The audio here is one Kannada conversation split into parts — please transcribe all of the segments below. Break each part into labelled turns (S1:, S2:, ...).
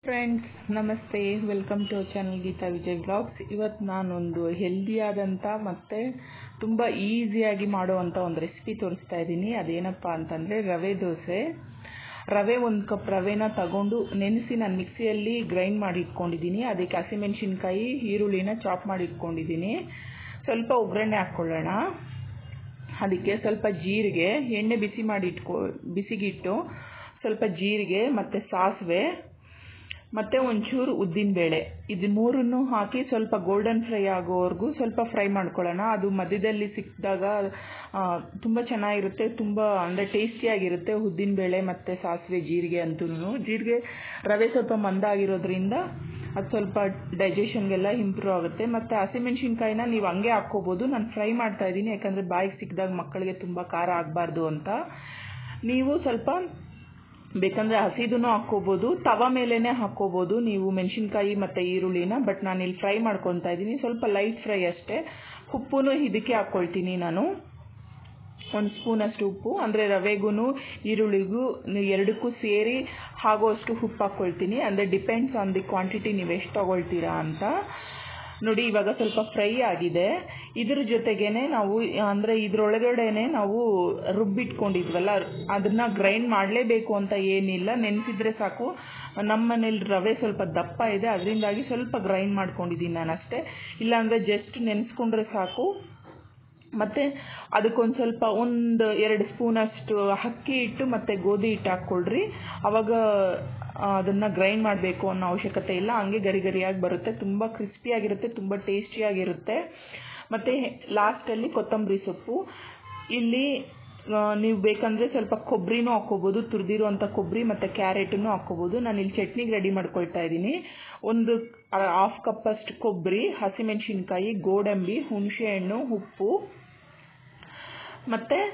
S1: ಫ್ರೆಂಡ್ಸ್ ನಮಸ್ತೆ welcome to our channel Geeta Vijay vlogs ಇವತ್ತು ನಾನೊಂದು ಹೆಲ್ದಿಯಾದಂಥ ಮತ್ತು ತುಂಬ ಈಸಿಯಾಗಿ ಮಾಡುವಂಥ ಒಂದು ರೆಸಿಪಿ ತೋರಿಸ್ತಾ ಇದ್ದೀನಿ ಅದೇನಪ್ಪ ಅಂತಂದರೆ ರವೆ ದೋಸೆ ರವೆ ಒಂದು ಕಪ್ ರವೆನ ತಗೊಂಡು ನೆನೆಸಿ ನಾನು ಮಿಕ್ಸಿಯಲ್ಲಿ ಗ್ರೈಂಡ್ ಮಾಡಿ ಇಟ್ಕೊಂಡಿದ್ದೀನಿ ಅದಕ್ಕೆ ಹಸಿಮೆಣ್ಸಿನ್ಕಾಯಿ ಈರುಳ್ಳಿನ ಚಾಪ್ ಮಾಡಿ ಇಟ್ಕೊಂಡಿದ್ದೀನಿ ಸ್ವಲ್ಪ ಒಗ್ಗರಣೆ ಹಾಕ್ಕೊಳ್ಳೋಣ ಅದಕ್ಕೆ ಸ್ವಲ್ಪ ಜೀರಿಗೆ ಎಣ್ಣೆ ಬಿಸಿ ಮಾಡಿ ಇಟ್ಕೊ ಬಿಸಿಗಿಟ್ಟು ಸ್ವಲ್ಪ ಜೀರಿಗೆ ಮತ್ತು ಸಾಸಿವೆ ಮತ್ತು ಒಂಚೂರು ಉದ್ದಿನಬೇಳೆ ಇದು ಮೂರನ್ನು ಹಾಕಿ ಸ್ವಲ್ಪ ಗೋಲ್ಡನ್ ಫ್ರೈ ಆಗೋವರೆಗೂ ಸ್ವಲ್ಪ ಫ್ರೈ ಮಾಡ್ಕೊಳ್ಳೋಣ ಅದು ಮಧ್ಯದಲ್ಲಿ ಸಿಕ್ಕಿದಾಗ ತುಂಬ ಚೆನ್ನಾಗಿರುತ್ತೆ ತುಂಬ ಅಂದರೆ ಟೇಸ್ಟಿಯಾಗಿರುತ್ತೆ ಉದ್ದಿನಬೇಳೆ ಮತ್ತು ಸಾಸಿವೆ ಜೀರಿಗೆ ಅಂತೂ ಜೀರಿಗೆ ರವೆ ಸ್ವಲ್ಪ ಮಂದ ಆಗಿರೋದ್ರಿಂದ ಅದು ಸ್ವಲ್ಪ ಡೈಜೆಷನ್ಗೆಲ್ಲ ಇಂಪ್ರೂವ್ ಆಗುತ್ತೆ ಮತ್ತು ಹಸಿಮೆಣ್ಸಿನ್ಕಾಯಿನ ನೀವು ಹಂಗೆ ಹಾಕ್ಕೋಬೋದು ನಾನು ಫ್ರೈ ಮಾಡ್ತಾ ಇದ್ದೀನಿ ಯಾಕಂದರೆ ಬಾಯಿಗೆ ಸಿಕ್ಕಿದಾಗ ಮಕ್ಕಳಿಗೆ ತುಂಬ ಖಾರ ಆಗಬಾರ್ದು ಅಂತ ನೀವು ಸ್ವಲ್ಪ ಬೇಕಂದರೆ ಹಸಿದೂ ಹಾಕ್ಕೋಬೋದು ತವ ಮೇಲೇ ಹಾಕ್ಕೋಬೋದು ನೀವು ಮೆಣಸಿನ್ಕಾಯಿ ಮತ್ತು ಈರುಳ್ಳಿನ ಬಟ್ ನಾನು ಇಲ್ಲಿ ಫ್ರೈ ಮಾಡ್ಕೊತಾ ಇದ್ದೀನಿ ಸ್ವಲ್ಪ ಲೈಟ್ ಫ್ರೈ ಅಷ್ಟೇ ಉಪ್ಪು ಇದಕ್ಕೆ ಹಾಕ್ಕೊಳ್ತೀನಿ ನಾನು ಒಂದು ಸ್ಪೂನಷ್ಟು ಉಪ್ಪು ಅಂದರೆ ರವೆಗೂ ಈರುಳ್ಳಿಗೂ ಎರಡಕ್ಕೂ ಸೇರಿ ಆಗೋಷ್ಟು ಉಪ್ಪು ಹಾಕ್ಕೊಳ್ತೀನಿ ಅಂದರೆ ಡಿಪೆಂಡ್ಸ್ ಆನ್ ದಿ ಕ್ವಾಂಟಿಟಿ ನೀವು ಎಷ್ಟು ತೊಗೊಳ್ತೀರಾ ಅಂತ ನೋಡಿ ಇವಾಗ ಸ್ವಲ್ಪ ಫ್ರೈ ಆಗಿದೆ ಇದ್ರ ಜೊತೆಗೇನೆ ನಾವು ಅಂದರೆ ಇದ್ರೊಳಗಡೆನೆ ನಾವು ರುಬ್ಬಿಟ್ಕೊಂಡಿದ್ವಲ್ಲ ಅದನ್ನು ಗ್ರೈಂಡ್ ಮಾಡಲೇಬೇಕು ಅಂತ ಏನಿಲ್ಲ ನೆನೆಸಿದ್ರೆ ಸಾಕು ನಮ್ಮ ಮನೇಲಿ ರವೆ ಸ್ವಲ್ಪ ದಪ್ಪ ಇದೆ ಅದರಿಂದಾಗಿ ಸ್ವಲ್ಪ ಗ್ರೈಂಡ್ ಮಾಡ್ಕೊಂಡಿದ್ದೀನಿ ನಾನು ಅಷ್ಟೇ ಇಲ್ಲಾಂದರೆ ಜಸ್ಟ್ ನೆನೆಸ್ಕೊಂಡ್ರೆ ಸಾಕು ಮತ್ತು ಅದಕ್ಕೊಂದು ಸ್ವಲ್ಪ ಒಂದು ಎರಡು ಸ್ಪೂನಷ್ಟು ಅಕ್ಕಿ ಹಿಟ್ಟು ಮತ್ತು ಗೋಧಿ ಹಿಟ್ಟು ಹಾಕ್ಕೊಳ್ರಿ ಆವಾಗ ಅದನ್ನು ಗ್ರೈಂಡ್ ಮಾಡಬೇಕು ಅನ್ನೋ ಅವಶ್ಯಕತೆ ಇಲ್ಲ ಹಂಗೆ ಗರಿ ಗರಿಯಾಗಿ ಬರುತ್ತೆ ತುಂಬ ಕ್ರಿಸ್ಪಿಯಾಗಿರುತ್ತೆ ತುಂಬ ಟೇಸ್ಟಿಯಾಗಿರುತ್ತೆ ಮತ್ತು ಲಾಸ್ಟಲ್ಲಿ ಕೊತ್ತಂಬರಿ ಸೊಪ್ಪು ಇಲ್ಲಿ ನೀವು ಬೇಕಂದರೆ ಸ್ವಲ್ಪ ಕೊಬ್ಬರಿನೂ ಹಾಕ್ಕೋಬೋದು ತುರಿದಿರುವಂಥ ಕೊಬ್ಬರಿ ಮತ್ತು ಕ್ಯಾರೆಟನ್ನು ಹಾಕ್ಕೋಬೋದು ನಾನು ಇಲ್ಲಿ ಚಟ್ನಿಗೆ ರೆಡಿ ಮಾಡ್ಕೊಳ್ತಾ ಇದ್ದೀನಿ ಒಂದು ಹಾಫ್ ಕಪ್ಪಷ್ಟು ಕೊಬ್ಬರಿ ಹಸಿಮೆಣಸಿನ್ಕಾಯಿ ಗೋಡಂಬಿ ಹುಣಸೆಹಣ್ಣು ಉಪ್ಪು ಮತ್ತು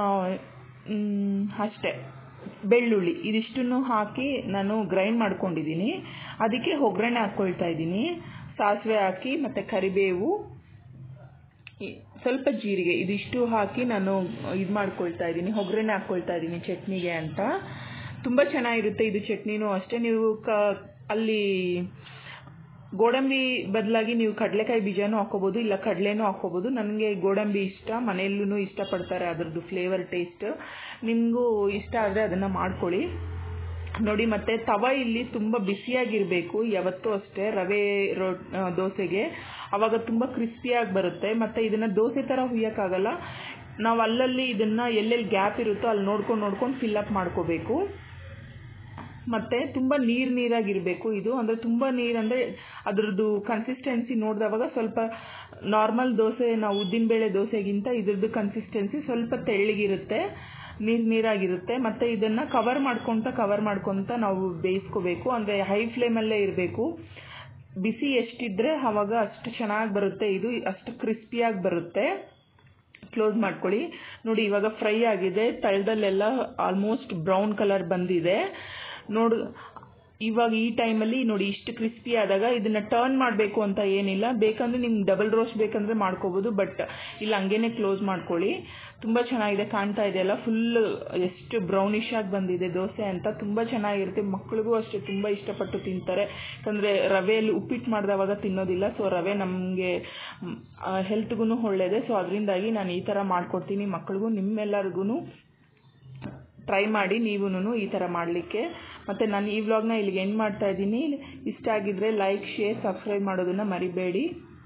S1: ಅಷ್ಟೇ ಬೆಳ್ಳುಳ್ಳಿ ಇದಿಷ್ಟನ್ನು ಹಾಕಿ ನಾನು ಗ್ರೈಂಡ್ ಮಾಡ್ಕೊಂಡಿದ್ದೀನಿ ಅದಕ್ಕೆ ಒಗ್ಗರಣೆ ಹಾಕ್ಕೊಳ್ತಾ ಇದ್ದೀನಿ ಸಾಸಿವೆ ಹಾಕಿ ಮತ್ತು ಕರಿಬೇವು ಸ್ವಲ್ಪ ಜೀರಿಗೆ ಇದಿಷ್ಟು ಹಾಕಿ ನಾನು ಇದು ಮಾಡ್ಕೊಳ್ತಾ ಇದ್ದೀನಿ ಒಗ್ಗರಣೆ ಹಾಕ್ಕೊಳ್ತಾ ಇದ್ದೀನಿ ಚಟ್ನಿಗೆ ಅಂತ ತುಂಬ ಚೆನ್ನಾಗಿರುತ್ತೆ ಇದು ಚಟ್ನಿನೂ ಅಷ್ಟೇ ನೀವು ಕ ಅಲ್ಲಿ ಗೋಡಂಬಿ ಬದಲಾಗಿ ನೀವು ಕಡಲೆಕಾಯಿ ಬೀಜನೂ ಹಾಕ್ಕೋಬೋದು ಇಲ್ಲ ಕಡಲೆನೂ ಹಾಕ್ಕೋಬೋದು ನನಗೆ ಗೋಡಂಬಿ ಇಷ್ಟ ಮನೆಯಲ್ಲೂ ಇಷ್ಟಪಡ್ತಾರೆ ಅದರದ್ದು ಫ್ಲೇವರ್ ಟೇಸ್ಟ್ ನಿಮಗೂ ಇಷ್ಟ ಆದರೆ ಅದನ್ನು ಮಾಡ್ಕೊಳ್ಳಿ ನೋಡಿ ಮತ್ತು ತವ ಇಲ್ಲಿ ತುಂಬ ಬಿಸಿಯಾಗಿರಬೇಕು ಯಾವತ್ತೂ ಅಷ್ಟೇ ರವೆ ರೋ ದೋಸೆಗೆ ಆವಾಗ ತುಂಬ ಕ್ರಿಸ್ಪಿಯಾಗಿ ಬರುತ್ತೆ ಮತ್ತು ಇದನ್ನು ದೋಸೆ ಥರ ಹುಯ್ಯೋಕ್ಕಾಗಲ್ಲ ನಾವು ಅಲ್ಲಲ್ಲಿ ಇದನ್ನು ಎಲ್ಲೆಲ್ಲಿ ಗ್ಯಾಪ್ ಇರುತ್ತೋ ಅಲ್ಲಿ ನೋಡ್ಕೊಂಡು ನೋಡ್ಕೊಂಡು ಫಿಲ್ಲಪ್ ಮಾಡ್ಕೋಬೇಕು ಮತ್ತು ತುಂಬ ನೀರು ನೀರಾಗಿರಬೇಕು ಇದು ಅಂದರೆ ತುಂಬ ನೀರು ಅಂದರೆ ಅದರದ್ದು ಕನ್ಸಿಸ್ಟೆನ್ಸಿ ನೋಡಿದವಾಗ ಸ್ವಲ್ಪ ನಾರ್ಮಲ್ ದೋಸೆ ನಾವು ಉದ್ದಿನಬೇಳೆ ದೋಸೆಗಿಂತ ಇದ್ರದ್ದು ಕನ್ಸಿಸ್ಟೆನ್ಸಿ ಸ್ವಲ್ಪ ತೆಳ್ಳಗಿರುತ್ತೆ ನೀರು ನೀರಾಗಿರುತ್ತೆ ಮತ್ತು ಇದನ್ನು ಕವರ್ ಮಾಡ್ಕೊತ ಕವರ್ ಮಾಡ್ಕೊತ ನಾವು ಬೇಯಿಸ್ಕೋಬೇಕು ಅಂದರೆ ಹೈ ಫ್ಲೇಮಲ್ಲೇ ಇರಬೇಕು ಬಿಸಿ ಎಷ್ಟಿದ್ರೆ ಆವಾಗ ಅಷ್ಟು ಚೆನ್ನಾಗಿ ಬರುತ್ತೆ ಇದು ಅಷ್ಟು ಕ್ರಿಸ್ಪಿಯಾಗಿ ಬರುತ್ತೆ ಕ್ಲೋಸ್ ಮಾಡ್ಕೊಳ್ಳಿ ನೋಡಿ ಇವಾಗ ಫ್ರೈ ಆಗಿದೆ ತಳದಲ್ಲೆಲ್ಲ ಆಲ್ಮೋಸ್ಟ್ ಬ್ರೌನ್ ಕಲರ್ ಬಂದಿದೆ ನೋಡು ಇವಾಗ ಈ ಟೈಮಲ್ಲಿ ನೋಡಿ ಇಷ್ಟು ಕ್ರಿಸ್ಪಿ ಆದಾಗ ಇದನ್ನು ಟರ್ನ್ ಮಾಡಬೇಕು ಅಂತ ಏನಿಲ್ಲ ಬೇಕಂದರೆ ನಿಮ್ಗೆ ಡಬಲ್ ರೋಸ್ಟ್ ಬೇಕಂದರೆ ಮಾಡ್ಕೋಬೋದು ಬಟ್ ಇಲ್ಲ ಹಂಗೇನೆ ಕ್ಲೋಸ್ ಮಾಡ್ಕೊಳ್ಳಿ ತುಂಬ ಚೆನ್ನಾಗಿದೆ ಕಾಣ್ತಾ ಇದೆಯಲ್ಲ ಫುಲ್ ಎಷ್ಟು ಬ್ರೌನಿಶ್ ಆಗಿ ಬಂದಿದೆ ದೋಸೆ ಅಂತ ತುಂಬ ಚೆನ್ನಾಗಿರುತ್ತೆ ಮಕ್ಳಿಗೂ ಅಷ್ಟೇ ತುಂಬ ಇಷ್ಟಪಟ್ಟು ತಿಂತಾರೆ ಯಾಕಂದರೆ ರವೆಯಲ್ಲಿ ಉಪ್ಪಿಟ್ಟು ಮಾಡಿದವಾಗ ತಿನ್ನೋದಿಲ್ಲ ಸೊ ರವೆ ನಮಗೆ ಹೆಲ್ತ್ಗೂ ಒಳ್ಳೆಯದೇ ಸೊ ಅದರಿಂದಾಗಿ ನಾನು ಈ ಥರ ಮಾಡಿಕೊಡ್ತೀನಿ ಮಕ್ಳಿಗೂ ನಿಮ್ಮೆಲ್ಲರಿಗೂ ಟ್ರೈ ಮಾಡಿ ನೀವೂ ಈ ಥರ ಮಾಡಲಿಕ್ಕೆ ಮತ್ತು ನಾನು ಈ ವ್ಲಾಗ್ನ ಇಲ್ಲಿಗೆ ಎಂಡ್ ಮಾಡ್ತಾ ಇದ್ದೀನಿ ಇಷ್ಟ ಆಗಿದ್ದರೆ ಲೈಕ್ ಶೇರ್ ಸಬ್ಸ್ಕ್ರೈಬ್ ಮಾಡೋದನ್ನು ಮರಿಬೇಡಿ